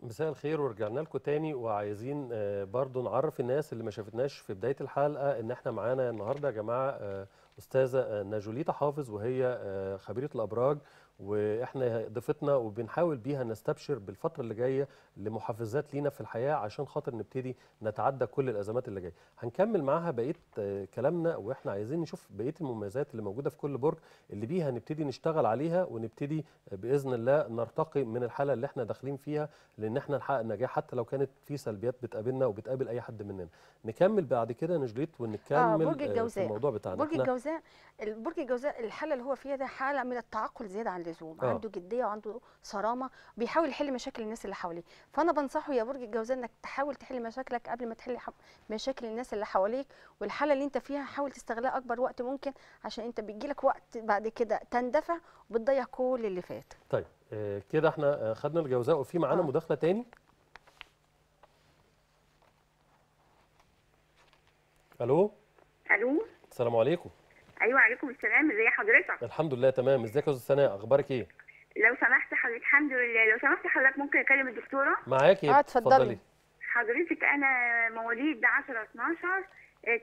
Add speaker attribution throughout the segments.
Speaker 1: مساء الخير ورجعنا لكم تاني وعايزين آه، برضو نعرف الناس اللي ما شافتناش في بداية الحلقة ان احنا معانا النهاردة يا جماعة آه، أستاذة آه، نجوليتا حافظ وهي آه، خبيرة الأبراج واحنا ضيفتنا وبنحاول بيها نستبشر بالفترة اللي جاية لمحفزات لينا في الحياة عشان خاطر نبتدي نتعدى كل الأزمات اللي جاية هنكمل معاها بقية آه، كلامنا واحنا عايزين نشوف بقية المميزات اللي موجودة في كل برج اللي بيها نبتدي نشتغل عليها ونبتدي آه، بإذن الله نرتقي من الحالة اللي احنا داخلين فيها لان احنا نحقق نجاح حتى لو كانت في سلبيات بتقابلنا وبتقابل اي حد مننا نكمل بعد كده نجليت ونكمل
Speaker 2: برج
Speaker 1: آه، في
Speaker 2: الجوزاء.
Speaker 1: الموضوع بتاعنا
Speaker 2: برج
Speaker 1: احنا
Speaker 2: الجوزاء برج الجوزاء الحاله اللي هو فيها ده حاله من التعقل زياده عن اللزوم
Speaker 1: آه.
Speaker 2: عنده جديه وعنده صرامه بيحاول يحل مشاكل الناس اللي حواليه فانا بنصحه يا برج الجوزاء انك تحاول تحل مشاكلك قبل ما تحل ح- مشاكل الناس اللي حواليك والحاله اللي انت فيها حاول تستغلها اكبر وقت ممكن عشان انت بيجيلك وقت بعد كده تندفع وبتضيع كل اللي فات
Speaker 1: طيب آه، كده احنا آه، خدنا الجوزاء وفي معانا
Speaker 2: آه.
Speaker 1: مداخله تاني الو
Speaker 3: الو
Speaker 1: السلام عليكم
Speaker 3: ايوه عليكم السلام ازي حضرتك
Speaker 1: الحمد لله تمام ازيك يا استاذ سناء اخبارك ايه
Speaker 3: لو سمحت حضرتك الحمد لله لو سمحت حضرتك ممكن اكلم الدكتوره
Speaker 1: معاكي
Speaker 2: اه اتفضلي
Speaker 3: حضرتك انا مواليد 10 12 آه،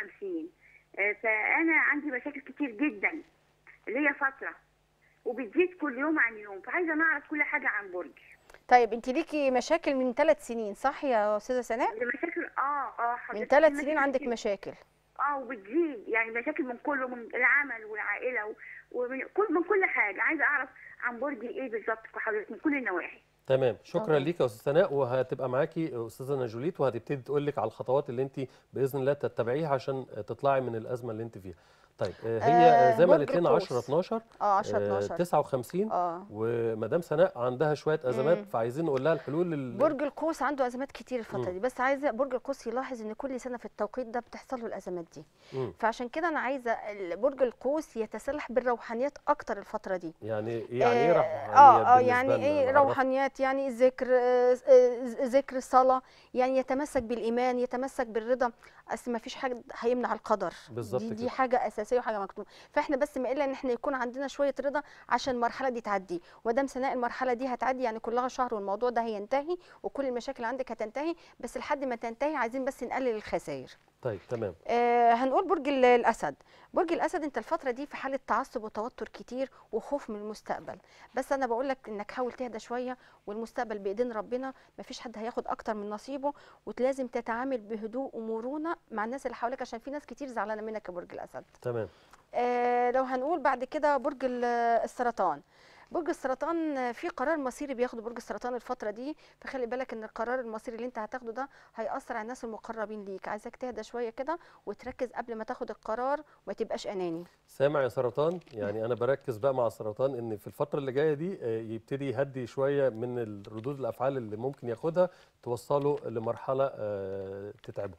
Speaker 3: 59 آه، فانا عندي مشاكل كتير جدا اللي هي فتره وبتزيد كل يوم عن يوم فعايزه نعرف كل حاجه عن برج
Speaker 2: طيب انت ليكي مشاكل من ثلاث سنين صح يا استاذه سناء
Speaker 3: المشاكل اه اه حضرتك
Speaker 2: من ثلاث
Speaker 3: في
Speaker 2: سنين
Speaker 3: مشاكل
Speaker 2: عندك
Speaker 3: كتير.
Speaker 2: مشاكل
Speaker 3: اه وبتزيد يعني مشاكل من كله من العمل والعائله و- ومن كل من كل حاجه عايزه اعرف عن برج ايه بالظبط في حضرتك من كل النواحي
Speaker 1: تمام شكرا
Speaker 2: تمام.
Speaker 1: ليك يا استاذ سناء وهتبقى معاكي استاذه نجوليت وهتبتدي تقول لك على الخطوات اللي انت باذن الله تتبعيها عشان تطلعي من الازمه اللي انت فيها طيب آه، هي
Speaker 2: آه،
Speaker 1: زي ما
Speaker 2: برج
Speaker 1: قالت لنا
Speaker 2: القوس.
Speaker 1: 10 12
Speaker 2: اه 10
Speaker 1: آه،
Speaker 2: 12
Speaker 1: 59
Speaker 2: اه
Speaker 1: ومدام سناء عندها شويه ازمات
Speaker 2: مم.
Speaker 1: فعايزين نقول لها الحلول ال-
Speaker 2: برج القوس عنده ازمات كتير الفتره
Speaker 1: مم.
Speaker 2: دي بس عايزه برج القوس يلاحظ ان كل سنه في التوقيت ده بتحصل له الازمات دي
Speaker 1: مم.
Speaker 2: فعشان كده انا عايزه ال- برج القوس يتسلح بالروحانيات اكتر الفتره دي
Speaker 1: يعني يعني ايه روحانيات
Speaker 2: اه اه
Speaker 1: بالنسبة
Speaker 2: يعني
Speaker 1: لنا؟
Speaker 2: ايه
Speaker 1: نعرفها.
Speaker 2: روحانيات يعني ذكر آه، آه، ذكر الصلاه يعني يتمسك بالايمان يتمسك بالرضا اصل ما فيش حاجه هيمنع القدر
Speaker 1: بالظبط
Speaker 2: دي,
Speaker 1: كده.
Speaker 2: دي حاجه اساسيه وحاجه مكتوبه فاحنا بس ما الا ان احنا يكون عندنا شويه رضا عشان المرحله دي تعدي ودام سناء المرحله دي هتعدي يعني كلها شهر والموضوع ده هينتهي وكل المشاكل عندك هتنتهي بس لحد ما تنتهي عايزين بس نقلل الخسائر
Speaker 1: طيب تمام
Speaker 2: آه هنقول برج ال- الاسد برج الاسد انت الفتره دي في حاله تعصب وتوتر كتير وخوف من المستقبل بس انا بقول لك انك حاول تهدى شويه والمستقبل بايدين ربنا مفيش حد هياخد اكتر من نصيبه ولازم تتعامل بهدوء ومرونه مع الناس اللي حواليك عشان في ناس كتير زعلانه منك يا برج الاسد
Speaker 1: تمام
Speaker 2: آه لو هنقول بعد كده برج ال- السرطان برج السرطان آه، في قرار مصيري بياخده برج السرطان الفتره دي فخلي بالك ان القرار المصيري اللي انت هتاخده ده هيأثر على الناس المقربين ليك عايزك تهدى شويه كده وتركز قبل ما تاخد القرار وما تبقاش اناني
Speaker 1: سامع يا سرطان يعني انا بركز بقى مع السرطان ان في الفتره اللي جايه دي آه، يبتدي يهدي شويه من الردود الافعال اللي ممكن ياخدها توصله لمرحله آه، تتعبه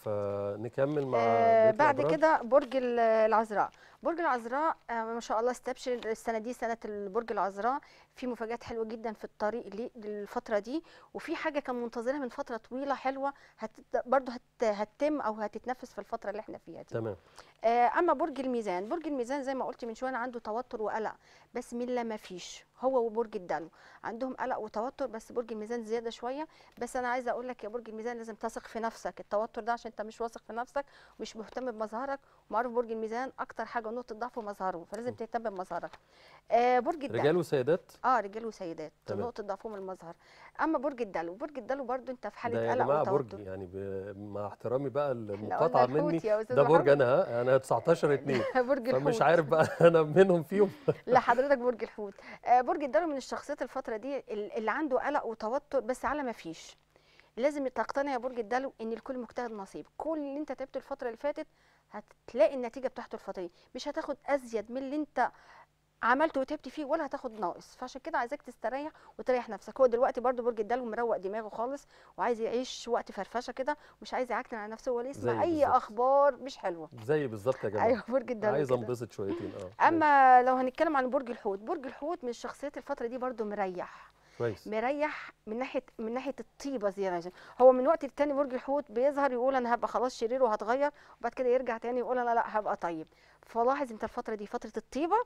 Speaker 1: فنكمل مع
Speaker 2: آه
Speaker 1: بقية
Speaker 2: بعد
Speaker 1: الأبراج.
Speaker 2: كده برج ال- العذراء برج العذراء آه ما شاء الله استبشر السنه دي سنه برج العذراء في مفاجات حلوه جدا في الطريق لي- للفتره دي وفي حاجه كان منتظرها من فتره طويله حلوه هت برضه هت هتتم او هتتنفذ في الفتره اللي احنا فيها دي
Speaker 1: تمام
Speaker 2: آه، اما برج الميزان برج الميزان زي ما قلت من شويه عنده توتر وقلق بس من لا ما فيش هو وبرج الدلو عندهم قلق وتوتر بس برج الميزان زياده شويه بس انا عايزه اقول لك يا برج الميزان لازم تثق في نفسك التوتر ده عشان انت مش واثق في نفسك ومش مهتم بمظهرك ومعروف برج الميزان اكتر حاجه نقطه ضعفه مظهره فلازم تهتم بمظهرك آه برج الدلو
Speaker 1: رجال وسيدات
Speaker 2: اه رجال وسيدات
Speaker 1: تمام.
Speaker 2: نقطه ضعفهم المظهر اما برج الدلو برج الدلو برضو انت في
Speaker 1: ده
Speaker 2: حاله
Speaker 1: يا
Speaker 2: قلق
Speaker 1: جماعه
Speaker 2: وتوتر
Speaker 1: برج يعني ب... مع احترامي بقى
Speaker 2: إحنا قلنا
Speaker 1: المقاطعه
Speaker 2: الحوت
Speaker 1: مني
Speaker 2: يا أستاذ
Speaker 1: ده برج
Speaker 2: محمد.
Speaker 1: انا ها انا 19 2
Speaker 2: برج الحوت
Speaker 1: فمش عارف بقى انا منهم فيهم
Speaker 2: لحضرتك برج الحوت آه، برج الدلو من الشخصيات الفتره دي ال- اللي عنده قلق وتوتر بس على ما فيش لازم تقتنع يا برج الدلو ان الكل مجتهد نصيب كل اللي انت تعبته الفتره اللي فاتت هتلاقي النتيجه بتاعته الفتره دي مش هتاخد ازيد من اللي انت عملته وتعبت فيه ولا هتاخد ناقص فعشان كده عايزاك تستريح وتريح نفسك هو دلوقتي برضو برج الدلو مروق دماغه خالص وعايز يعيش وقت فرفشه كده مش عايز يعكنن على نفسه ولا يسمع
Speaker 1: زي
Speaker 2: اي
Speaker 1: بالظبط.
Speaker 2: اخبار مش حلوه
Speaker 1: زي بالظبط يا جماعه
Speaker 2: ايوه برج الدلو
Speaker 1: عايز
Speaker 2: كده.
Speaker 1: انبسط شويتين اه
Speaker 2: اما لو هنتكلم عن برج الحوت برج الحوت من الشخصيات الفتره دي برضو مريح
Speaker 1: كويس
Speaker 2: مريح من ناحيه من ناحيه الطيبه زياده هو من وقت للتاني برج الحوت بيظهر يقول انا هبقى خلاص شرير وهتغير وبعد كده يرجع تاني يقول انا لا هبقى طيب فلاحظ انت الفتره دي فتره الطيبه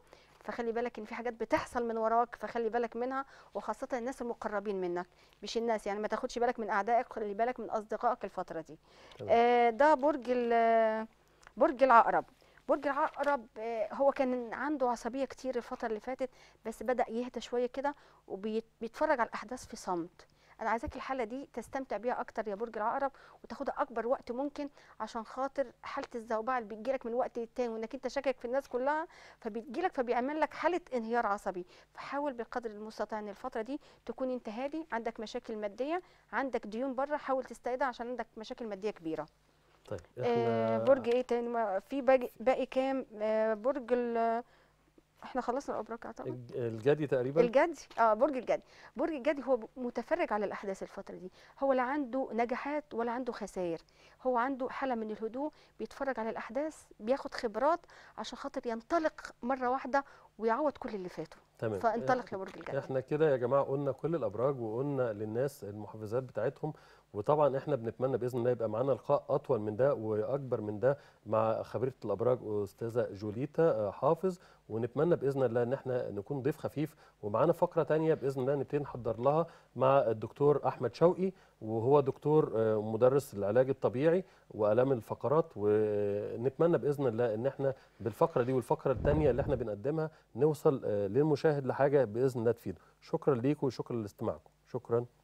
Speaker 2: فخلي بالك ان في حاجات بتحصل من وراك فخلي بالك منها وخاصه الناس المقربين منك مش الناس يعني ما تاخدش بالك من اعدائك خلي بالك من اصدقائك الفتره دي
Speaker 1: تمام.
Speaker 2: آه ده برج ال- برج العقرب برج العقرب آه، هو كان عنده عصبيه كتير الفتره اللي فاتت بس بدا يهدى شويه كده وبيتفرج على الاحداث في صمت انا عايزاك الحاله دي تستمتع بيها اكتر يا برج العقرب وتاخدها اكبر وقت ممكن عشان خاطر حاله الزوبعه اللي بتجيلك من وقت للتاني وانك انت شاكك في الناس كلها فبتجيلك فبيعمل لك حاله انهيار عصبي فحاول بقدر المستطاع ان الفتره دي تكون انت هادي عندك مشاكل ماديه عندك ديون بره حاول تستعيدها عشان عندك مشاكل ماديه كبيره
Speaker 1: طيب
Speaker 2: آه
Speaker 1: احنا
Speaker 2: برج ايه تاني ما- في باقي, باقي كام آه برج ال احنا خلصنا الابراج اعتقد
Speaker 1: الج- الجدي تقريبا
Speaker 2: الجدي اه برج الجدي برج الجدي هو ب- متفرج على الاحداث الفتره دي هو لا عنده نجاحات ولا عنده خسائر هو عنده حاله من الهدوء بيتفرج على الاحداث بياخد خبرات عشان خاطر ينطلق مره واحده ويعوض كل اللي فاته
Speaker 1: تمام
Speaker 2: فانطلق يا برج الجدي
Speaker 1: احنا كده يا جماعه قلنا كل الابراج وقلنا للناس المحفزات بتاعتهم وطبعا احنا بنتمنى باذن الله يبقى معانا لقاء اطول من ده واكبر من ده مع خبيره الابراج استاذه جوليتا آه، حافظ ونتمنى باذن الله ان احنا نكون ضيف خفيف ومعانا فقره تانية باذن الله نبتدي نحضر لها مع الدكتور احمد شوقي وهو دكتور آه، مدرس العلاج الطبيعي والام الفقرات ونتمنى باذن الله ان احنا بالفقره دي والفقره الثانيه اللي احنا بنقدمها نوصل آه، للمشاهد لحاجه باذن الله تفيده شكرا ليكم وشكرا لاستماعكم شكرا